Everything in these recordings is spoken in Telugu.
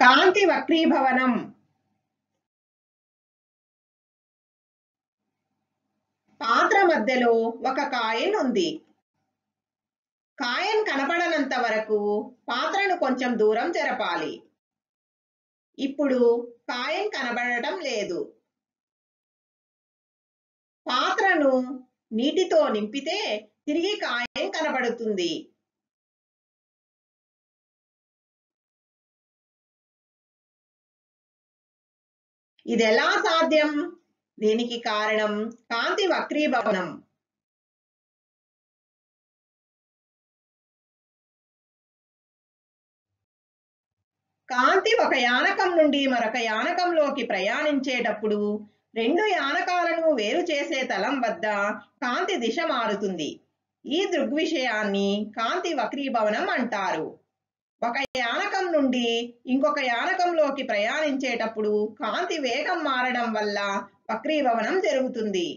కాంతి వక్రీభవనం పాత్ర మధ్యలో ఒక కాయిన్ ఉంది కాయిన్ కనపడనంత వరకు పాత్రను కొంచెం దూరం జరపాలి ఇప్పుడు కాయిన్ కనబడటం లేదు పాత్రను నీటితో నింపితే తిరిగి కాయిన్ కనబడుతుంది ఇదెలా సాధ్యం దీనికి కారణం కాంతి వక్రీభవనం కాంతి ఒక యానకం నుండి మరొక యానకంలోకి ప్రయాణించేటప్పుడు రెండు యానకాలను వేరు చేసే తలం వద్ద కాంతి దిశ మారుతుంది ఈ దృగ్విషయాన్ని కాంతి వక్రీభవనం అంటారు ఒక యానకం నుండి ఇంకొక యానకంలోకి ప్రయాణించేటప్పుడు కాంతి వేగం మారడం వల్ల వక్రీభవనం జరుగుతుంది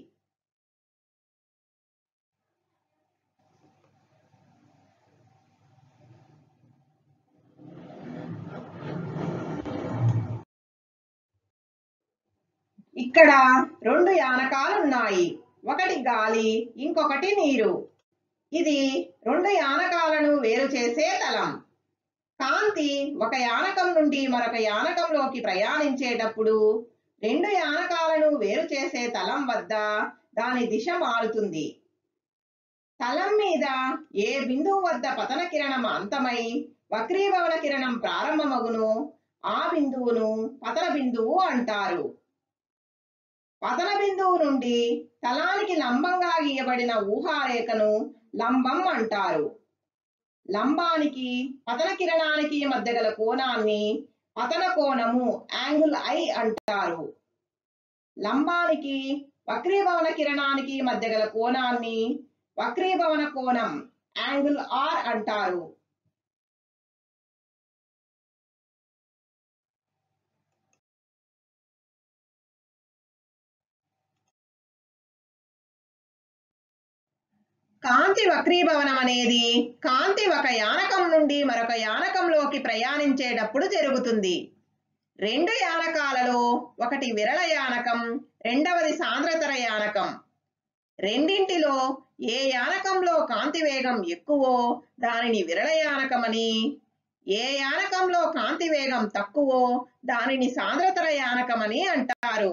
ఇక్కడ రెండు యానకాలున్నాయి ఒకటి గాలి ఇంకొకటి నీరు ఇది రెండు యానకాలను వేరు చేసే తలం కాంతి ఒక యానకం నుండి మరొక యానకంలోకి ప్రయాణించేటప్పుడు రెండు యానకాలను వేరు చేసే తలం వద్ద దాని దిశ మారుతుంది తలం మీద ఏ బిందువు వద్ద పతన కిరణం అంతమై వక్రీభవన కిరణం ప్రారంభమగును ఆ బిందువును పతన బిందువు అంటారు పతన బిందువు నుండి తలానికి లంబంగా గీయబడిన ఊహారేఖను లంబం అంటారు లంబానికి పతన కిరణానికి మధ్య గల కోణాన్ని పతన కోణము యాంగిల్ ఐ అంటారు లంబానికి వక్రీభవన కిరణానికి మధ్య గల కోణాన్ని వక్రీభవన కోణం యాంగిల్ ఆర్ అంటారు కాంతి వక్రీభవనం అనేది కాంతి ఒక యానకం నుండి మరొక యానకంలోకి ప్రయాణించేటప్పుడు జరుగుతుంది రెండు యానకాలలో ఒకటి విరళ యానకం రెండవది సాంద్రతర యానకం రెండింటిలో ఏ యానకంలో కాంతి వేగం ఎక్కువో దానిని విరళ యానకమని ఏ యానకంలో కాంతి వేగం తక్కువో దానిని సాంద్రతర యానకమని అంటారు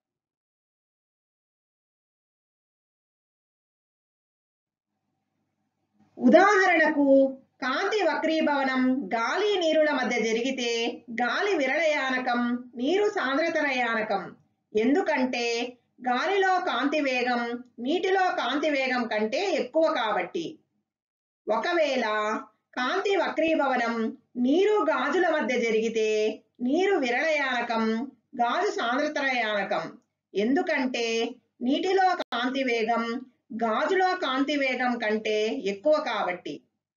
ఉదాహరణకు కాంతి వక్రీభవనం గాలి నీరుల మధ్య జరిగితే గాలి విరళయానకం నీరు సాంద్రతర యానకం ఎందుకంటే గాలిలో కాంతి వేగం నీటిలో కాంతి వేగం కంటే ఎక్కువ కాబట్టి ఒకవేళ కాంతి వక్రీభవనం నీరు గాజుల మధ్య జరిగితే నీరు విరళయానకం గాజు సాంద్రతర యానకం ఎందుకంటే నీటిలో కాంతి వేగం గాజులో కాంతి వేగం కంటే ఎక్కువ కాబట్టి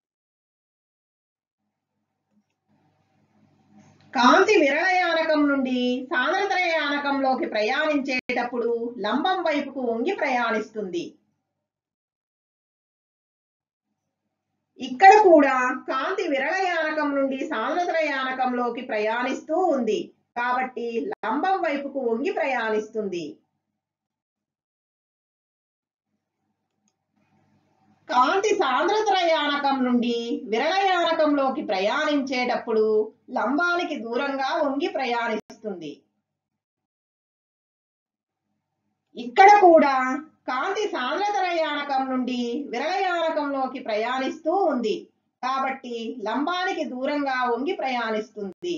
కాంతి విరళయానకం నుండి సాంద్రతర యానకంలోకి ప్రయాణించేటప్పుడు లంబం వైపుకు వంగి ప్రయాణిస్తుంది ఇక్కడ కూడా కాంతి విరళయానకం నుండి సాంద్రతర యానకంలోకి ప్రయాణిస్తూ ఉంది కాబట్టి లంబం వైపుకు వంగి ప్రయాణిస్తుంది కాంతి సాంద్రతర యానకం నుండి విరళ యానకంలోకి ప్రయాణించేటప్పుడు లంబానికి దూరంగా వంగి ప్రయాణిస్తుంది ఇక్కడ కూడా కాంతి సాంద్రతర యానకం నుండి విరళ యానకంలోకి ప్రయాణిస్తూ ఉంది కాబట్టి లంబానికి దూరంగా వంగి ప్రయాణిస్తుంది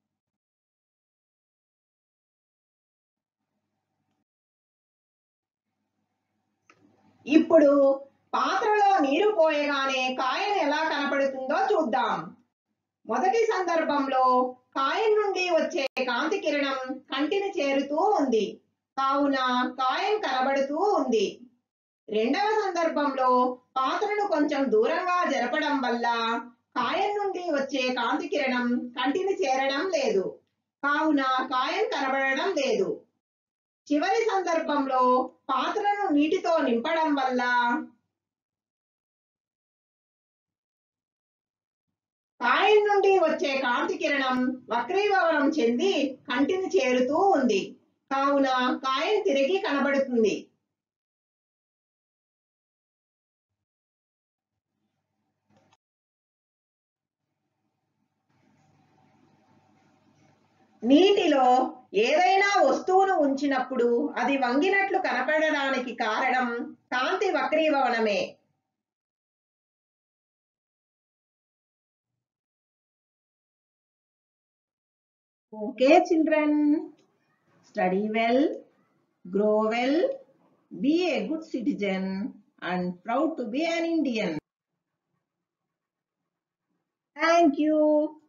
ఇప్పుడు పాత్రలో నీరు పోయగానే కాయన్ ఎలా కనపడుతుందో చూద్దాం మొదటి సందర్భంలో కాయన్ నుండి వచ్చే కాంతి కిరణం కంటిని చేరుతూ ఉంది కావున కాయం కనబడుతూ ఉంది రెండవ సందర్భంలో పాత్రను కొంచెం దూరంగా జరపడం వల్ల కాయం నుండి వచ్చే కాంతి కిరణం కంటిని చేరడం లేదు కావున కాయం కనబడడం లేదు చివరి సందర్భంలో పాత్రను నీటితో నింపడం వల్ల కాయం నుండి వచ్చే కాంతి కిరణం వక్రీభవనం చెంది కంటిని చేరుతూ ఉంది కావున కాయం తిరిగి కనబడుతుంది నీటిలో ఏదైనా వస్తువును ఉంచినప్పుడు అది వంగినట్లు కనపడడానికి కారణం కాంతి వక్రీభవనమే Okay, children, study well, grow well, be a good citizen, and proud to be an Indian. Thank you.